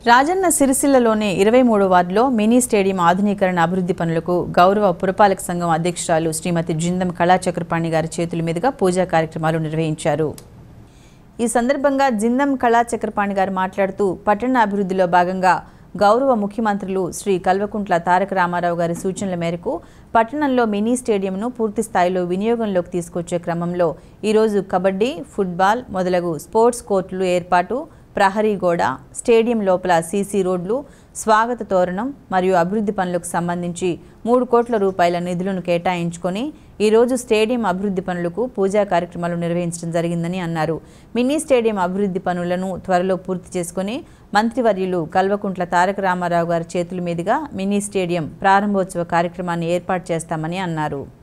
రాజన్న సిరిసిల్లలోని ఇరవై మూడు వార్డులో మినీ స్టేడియం ఆధునీకరణ అభివృద్ధి పనులకు గౌరవ పురపాలక సంఘం అధ్యక్షురాలు శ్రీమతి జిందం కళాచక్రపాణి గారి చేతుల మీదుగా పూజా కార్యక్రమాలు నిర్వహించారు ఈ సందర్భంగా జిందం కళాచక్రపాణి గారు మాట్లాడుతూ పట్టణ అభివృద్ధిలో భాగంగా గౌరవ ముఖ్యమంత్రులు శ్రీ కల్వకుంట్ల తారక రామారావు గారి సూచనల మేరకు పట్టణంలో మినీ స్టేడియంను పూర్తి స్థాయిలో వినియోగంలోకి తీసుకొచ్చే క్రమంలో ఈరోజు కబడ్డీ ఫుట్బాల్ మొదలగు స్పోర్ట్స్ కోర్టులు ఏర్పాటు ప్రహరీ గోడ స్టేడియం లోపల సీసీ రోడ్లు స్వాగత తోరణం మరియు అభివృద్ధి పనులకు సంబంధించి మూడు కోట్ల రూపాయల నిధులను కేటాయించుకొని ఈరోజు స్టేడియం అభివృద్ధి పనులకు పూజా కార్యక్రమాలు నిర్వహించడం జరిగిందని అన్నారు మినీ స్టేడియం అభివృద్ధి పనులను త్వరలో పూర్తి చేసుకొని మంత్రివర్యులు కల్వకుంట్ల తారక రామారావు గారి చేతుల మీదుగా మినీ స్టేడియం ప్రారంభోత్సవ కార్యక్రమాన్ని ఏర్పాటు చేస్తామని అన్నారు